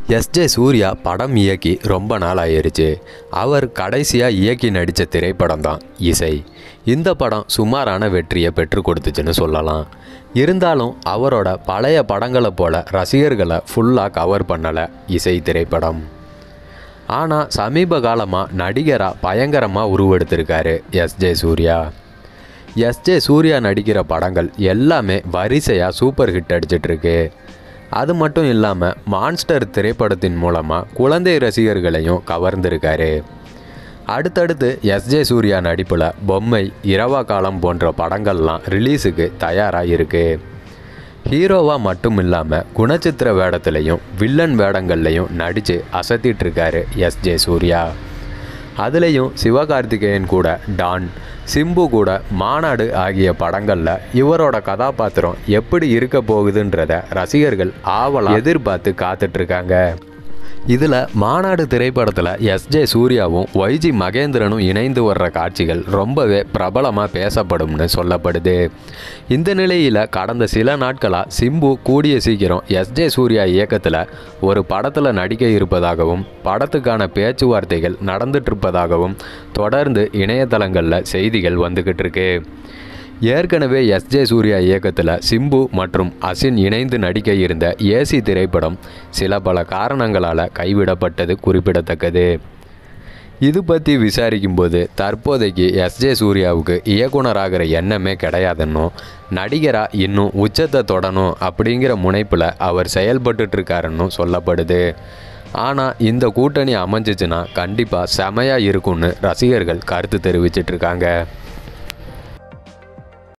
SJ Surya படம் இயக்கி ரொம்ப நாள் ஆயிருச்சு அவர் கடைசியாக இயக்கி நடித்த திரைப்படம் தான் இசை இந்த படம் சுமாரான வெற்றியை பெற்று கொடுத்துச்சுன்னு சொல்லலாம் இருந்தாலும் அவரோட பழைய படங்களை போல ரசிகர்களை ஃபுல்லாக கவர் பண்ணலை இசை திரைப்படம் ஆனால் சமீப காலமாக நடிகராக பயங்கரமாக உருவெடுத்திருக்காரு எஸ்ஜே சூர்யா எஸ்ஜே சூர்யா நடிக்கிற படங்கள் எல்லாமே வரிசையாக சூப்பர் ஹிட் அடிச்சிட்ருக்கு அது மட்டும் இல்லாமல் மான்ஸ்டர் திரைப்படத்தின் மூலமாக குழந்தை ரசிகர்களையும் கவர்ந்திருக்காரு அடுத்தடுத்து எஸ்ஜே சூர்யா நடிப்பில் பொம்மை இரவா காலம் போன்ற படங்கள்லாம் ரிலீஸுக்கு தயாராக இருக்குது ஹீரோவாக மட்டும் இல்லாமல் குணச்சித்திர வேடத்துலையும் வில்லன் வேடங்கள்லையும் நடித்து அசத்திட்டு இருக்காரு எஸ்ஜே சூர்யா அதுலேயும் சிவகார்த்திகேயன் கூட டான் சிம்பு கூட மாநாடு ஆகிய படங்களில் இவரோட கதாபாத்திரம் எப்படி இருக்க போகுதுன்றத ரசிகர்கள் ஆவலாக எதிர்பார்த்து காத்துட்ருக்காங்க இதில் மாநாடு திரைப்படத்தில் எஸ்ஜே சூர்யாவும் ஒய்ஜி மகேந்திரனும் இணைந்து வர்ற காட்சிகள் ரொம்பவே பிரபலமாக பேசப்படும்னு சொல்லப்படுது இந்த நிலையில் கடந்த சில நாட்களாக சிம்பு கூடிய சீக்கிரம் எஸ்ஜே சூர்யா இயக்கத்தில் ஒரு படத்தில் நடிக்க இருப்பதாகவும் படத்துக்கான பேச்சுவார்த்தைகள் நடந்துட்டு இருப்பதாகவும் தொடர்ந்து இணையதளங்களில் செய்திகள் வந்துக்கிட்டு இருக்கு ஏற்கனவே எஸ்ஜே சூர்யா இயக்கத்தில் சிம்பு மற்றும் அசின் இணைந்து நடிக்க இருந்த ஏசி திரைப்படம் சில பல காரணங்களால் கைவிடப்பட்டது குறிப்பிடத்தக்கது இது பற்றி விசாரிக்கும்போது தற்போதைக்கு எஸ்ஜே சூர்யாவுக்கு இயக்குனராகிற எண்ணமே கிடையாதுன்னும் நடிகராக இன்னும் உச்சத்தை தொடணும் அப்படிங்கிற முனைப்பில் அவர் செயல்பட்டுட்டு இருக்காருன்னும் சொல்லப்படுது ஆனால் இந்த கூட்டணி அமைஞ்சிச்சுன்னா கண்டிப்பாக செமையாக இருக்கும்னு ரசிகர்கள் கருத்து தெரிவிச்சிட்ருக்காங்க